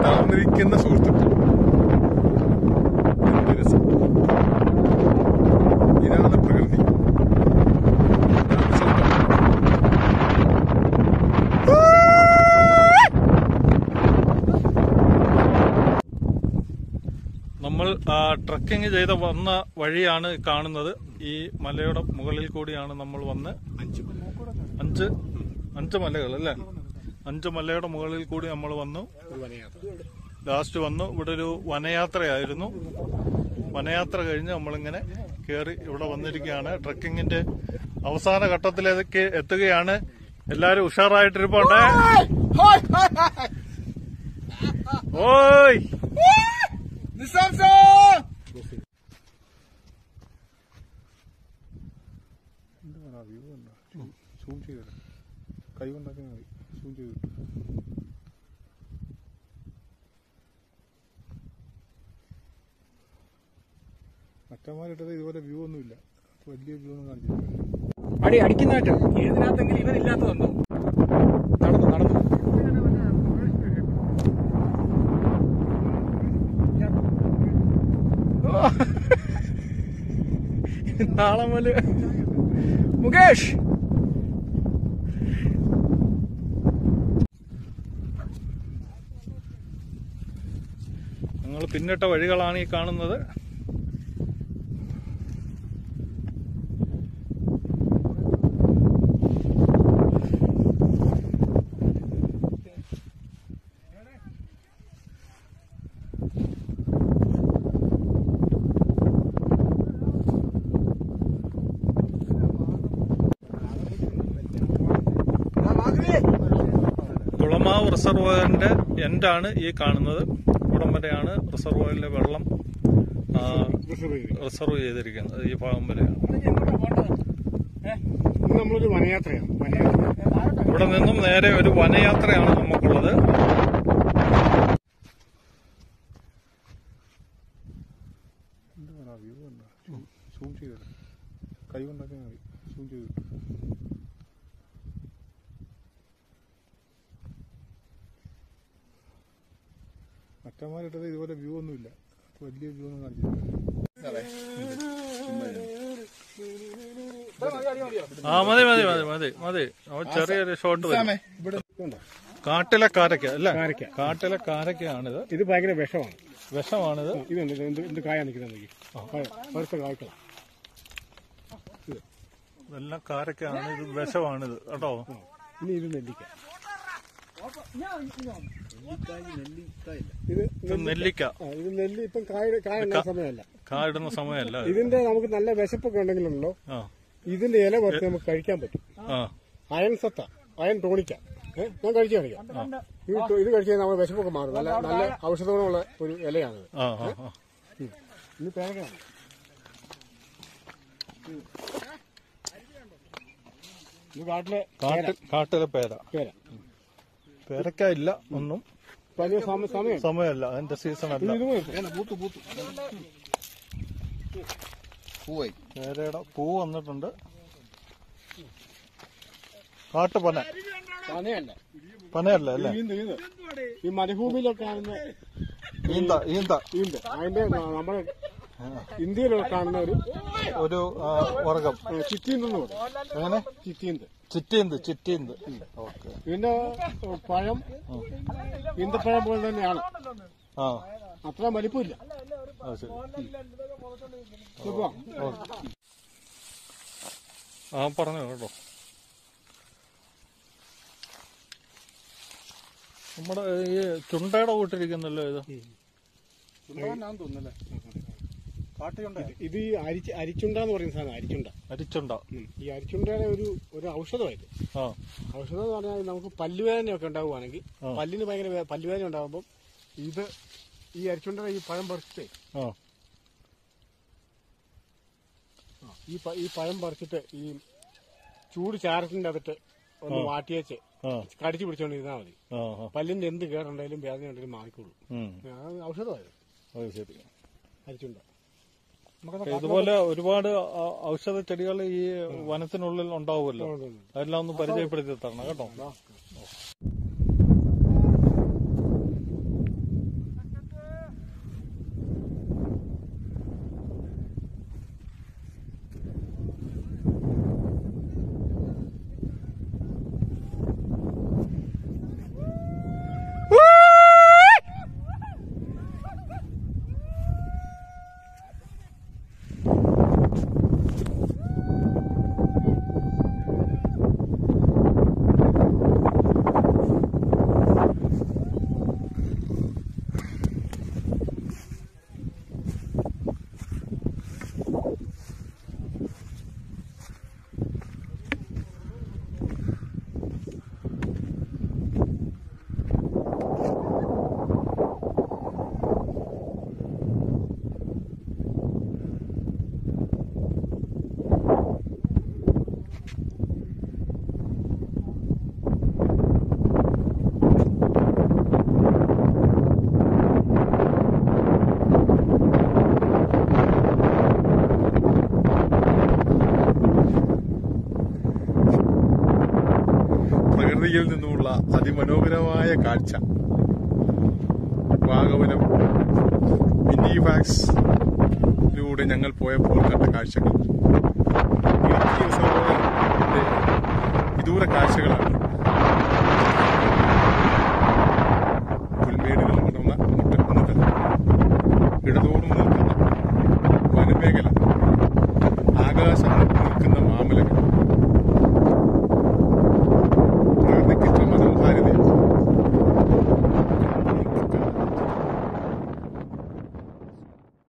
താഴ്ന്നിരിക്കുന്ന സുഹൃത്തുക്കൾ എന്ത് രസം ഇതാണ് പ്രകൃതി ഇതാണ് സ്വന്തം നമ്മൾ ട്രക്കിംഗ് ചെയ്ത വന്ന വഴിയാണ് കാണുന്നത് ഈ മലയുടെ മുകളിൽ കൂടിയാണ് നമ്മൾ വന്ന് അഞ്ച് അഞ്ച് മലകൾ അല്ലേ അഞ്ച് മലയുടെ മുകളിൽ കൂടി നമ്മൾ വന്നു ലാസ്റ്റ് വന്നു ഇവിടെ ഒരു വനയാത്രയായിരുന്നു വനയാത്ര കഴിഞ്ഞ് നമ്മളിങ്ങനെ കയറി ഇവിടെ വന്നിരിക്കുകയാണ് ട്രക്കിങ്ങിന്റെ അവസാന ഘട്ടത്തിലേക്ക് എത്തുകയാണ് എല്ലാരും ഉഷാറായിട്ടിരിപ്പുണ്ട് ഓയ് സൂം ചെയ്ത് കൈ കൊണ്ടാക്കിയാൽ മതി സൂം ചെയ്ത് മറ്റന്മാരിട്ടത് ഇതുപോലെ വ്യൂ ഒന്നുമില്ല വലിയ വ്യൂ ഒന്നും കാണിച്ചില്ല അടി അടിക്കുന്നതായിട്ട് ഏതിനകത്തെങ്കിലും ഇവരില്ലാത്തതുണ്ടോ നടന്നു നടന്നു നാളെ മുതല് മുകേഷ് ഞങ്ങൾ പിന്നിട്ട വഴികളാണ് ഈ കാണുന്നത് കുളമാവ് റിസർവോയറിന്റെ എൻഡാണ് ഈ കാണുന്നത് ഇവിടം വരെയാണ് റിസർവോയറിലെ വെള്ളം ആ, റിസർവ് ചെയ്തിരിക്കുന്നത് ഈ ഭാഗം വരെയാണ് ഇത് നമ്മളൊരു വനയാത്രയാണ് വനയാത്ര ഇവിടെ നിന്നും നേരെ ഒരു വനയാത്രയാണ് നമുക്കുള്ളത് സൂം ചെയ്ത് കൈ കൊണ്ടാക്കിയാൽ മതി സൂം ചെയ്ത് മറ്റന്മാരിട്ടത് ഇതുപോലെ വ്യൂ ഒന്നുമില്ല വലിയ വ്യൂ ഒന്നും കാണിച്ചില്ല ആ മതി മതി മതി മതി മതി അവൻ ചെറിയൊരു ഷോട്ട് വരും കാട്ടിലെ കാരക്ക അല്ലേ കാരക്ക. കാട്ടിലെ കാരക്കയാണിത് ഇത് ഭയങ്കര വിഷമാണ് വിഷമാണിത് ഇതുണ്ട് ഇത് എന്ത് എന്ത് കായ നിൽക്കുന്നത് പഴുത്ത കായ്ക്കള ഇതെല്ലാം കാരക്കയാണ് ഇത് വിഷമാണിത് കേട്ടോ ഇനി ഇത് നെല്ലിക്ക ഇത് ഇത് നെല്ലിക്ക ആ, ഇത് നെല്ലി ഇപ്പം കായ കായ ഉണ്ടാകുന്ന സമയമല്ല കായിടുന്ന സമയമല്ല ഇത്. ഇതിന്റെ നമുക്ക് നല്ല വിശപ്പൊക്കെ ഉണ്ടെങ്കിലുണ്ടല്ലോ ആ ഇതിന്റെ ഇല പറിച്ച് നമുക്ക് കഴിക്കാൻ പറ്റും ആ അയൺ സത്ത അയൺ ടോണിക്ക ഏഹ് ഞാൻ കഴിച്ചു കാണിക്കാം ഇത് ടോ- ഇത് കഴിച്ച് കഴിഞ്ഞാൽ നമ്മുടെ വിശപ്പൊക്കെ മാറും നല്ല നല്ല ഔഷധ ഗുണമുള്ള ഒരു ഇലയാണിത് ആ ആ ആ ഇന്ന് പേരക്കാണ് ഇത് കാട്ടിലെ കാട്ടിൽ കാട്ടിലെ പേര പേര പേരക്ക ഇല്ല ഒന്നും വലിയ സമ- സമയം സമയമല്ല അതിന്റെ സീസൺ അല്ല ഇത് പോയി. ഏതാ, പൂത്ത് പൂത്ത് പേരയുടെ പൂ വന്നിട്ടുണ്ട് കാട്ടുപന സമയമല്ല പനയല്ല അല്ലേ ഈന്ത് ഈന്ത് ഈ മരുഭൂമിയിലൊക്കെ കാണുന്ന ഈന്ത ഈന്ത ഈന്ത് അതിന്റെ ന- നമ്മുടെ ഇന്ത്യയിലൊക്കെ കാണുന്ന ഒരു ഒരു ആ, വർഗം ഏ, ചിത്തീന്തെന്ന് പറയും എങ്ങനെ ചിത്തീന്ത് ചിറ്റീന്ത് ചിറ്റീന്ത് ഓക്കെ ഇതിന്റെ ഏ, പഴം ഈന്തപ്പഴം പോലെ തന്നെയാണ് ആ അത്ര വലിപ്പമില്ല അത് ശരി നോക്കുക ആ പറഞ്ഞു കേട്ടോ നമ്മുടെ ഈ ചുണ്ടയുടെ കൂട്ടിരിക്കുന്നല്ലോ ഇത് തോന്നുന്നല്ലേ ഇത് ഈ അരിച്ച് അരിച്ചുണ്ട എന്ന് പറയുന്ന സാധനം അരിച്ചുണ്ട അരിച്ചുണ്ട ഉം. ഈ അരിച്ചുണ്ടയുടെ ഒരു ഒരു ഔഷധമായിട്ട് ആ ഔഷധം എന്ന് പറഞ്ഞാൽ നമുക്ക് പല്ലുവേദനയൊക്കെ ഉണ്ടാവുകയാണെങ്കിൽ ആ. പല്ലിന് ഭയങ്കര വേ- പല്ലുവേദന ഉണ്ടാകുമ്പോൾ ഇത് ഈ അരിച്ചുണ്ടയുടെ ഈ പഴം പറിച്ചിട്ടേ ആ ആ, ഈ പ- ഈ പഴം പറിച്ചിട്ട് ഈ ചൂട് ചാരത്തിന്റെ അകത്ത് ഒന്ന് വാട്ടിയേച്ച് ആ കടിച്ചു പിടിച്ചോണ്ട് ഇരുന്നാൽ മതി ആ ആ പല്ലിന്റെ എന്ത് കേടുണ്ടായാലും വേദന ഉണ്ടെങ്കിലും മാറിക്കോളൂ ഉം. അത് ഔഷധമായത് അത് ശരി അരിച്ചുണ്ട ഇതുപോലെ ഒരുപാട് ഔ- ഔഷധ ചെടികൾ ഈ വനത്തിനുള്ളിൽ ഉണ്ടാവുമല്ലോ അതെല്ലാം ഒന്ന് പരിചയപ്പെടുത്തി തരണം കേട്ടോ അതിമനോഹരമായ കാഴ്ച വാഗവനം മിനി ഫാക്സിലൂടെ ഞങ്ങൾ പോയപ്പോൾ കണ്ട കാഴ്ചകൾ ഇടുക്കി ഉത്സവങ്ങളുടെ വിദൂര കാഴ്ചകളാണ്